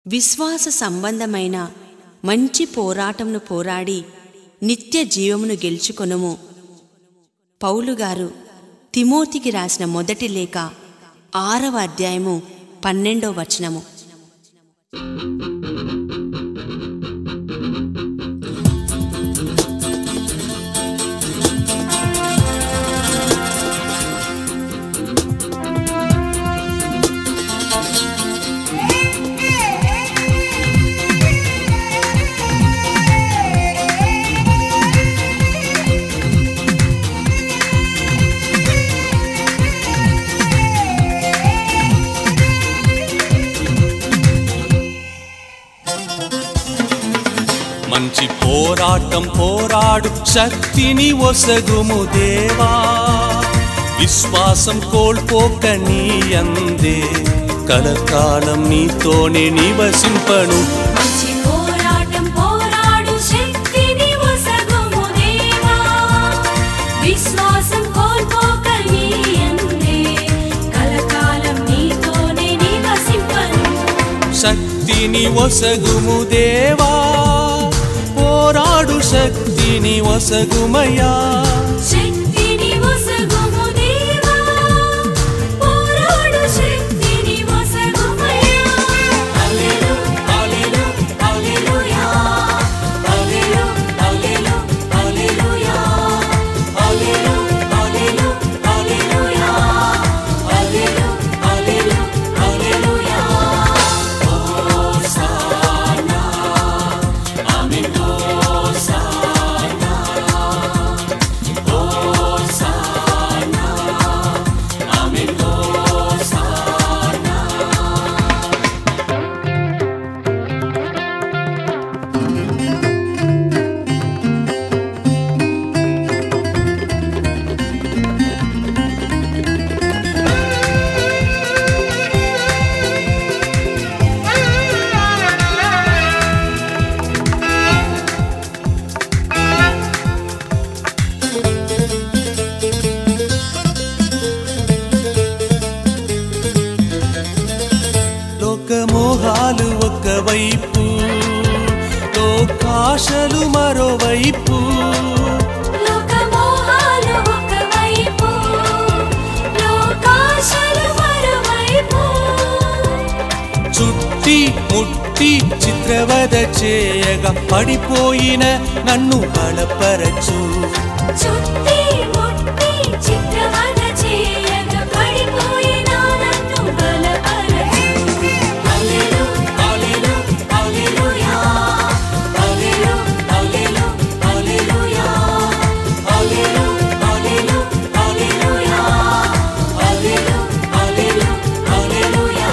విశ్వాస సంబంధమైన మంచి పోరాటమును పోరాడి నిత్య జీవమును గెలుచుకొనుము పౌలుగారు తిమోతికి రాసిన మొదటి లేఖ ఆరవ అధ్యాయము పన్నెండో వచనము మంచి పోరాటం పోరాడు శక్తిని ఒసగుము దేవా విశ్వాసం కోల్పోక నీ అందే కలకాలం నీతోనే నివసింపను మంచి పోరాటం పోరాడు శక్తిని ఒసగుము దేవా విశ్వాసం కోల్పోక నీ అందే కలకాలం నీతోనే నివసింపను శక్తిని ఒసగుము దేవా పోరాడు శక్తిని ఒసగుమయా శక్తిని ఒసగుము దేవా పోరాడు శక్తిని ఒసగుమయ్యా హల్లెలూ హల్లెలూ హల్లెలూయా హల్లెలూ హల్లెలూ హల్లెలూయా హల్లెలూ హల్లెలూ హల్లెలూయా హల్లెలూ హల్లెలూ హల్లెలూయా లోకమోహాలు ఒకవైపు లోకాశలు మరోవైపు లోకమోహాలు ఒకవైపు లోకాశలు మరోవైపు చుట్టి ముట్టి చిత్రవద చేయగా పడిపోయిన నన్ను బలపరచు చుట్టి ముట్టి చిత్రవద చేయగా పడిపోయిన నన్ను బలపరచు హల్లెలూ హల్లెలూ హల్లెలూయా హల్లెలూ హల్లెలూ హల్లెలూయా హల్లెలూ హల్లెలూ హల్లెలూయా హల్లెలూ హల్లెలూ హల్లెలూయా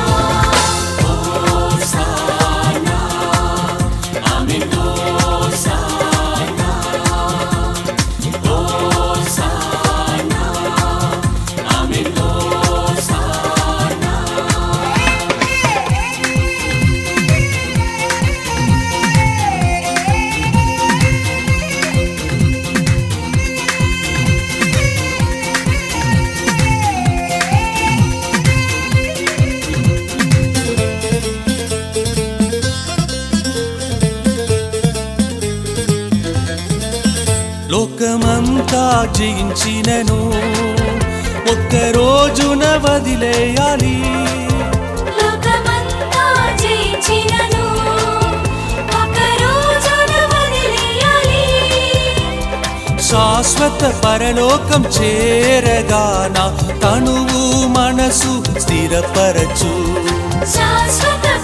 లోకమంతా జయించినను ఒక్క రోజున వదిలేయాలి లోకమంతా జయించినను ఒక రోజున వదిలేయాలి శాశ్వత పరలోకం చేరగా నా తనువు మనసు స్థిరపరచు శాశ్వత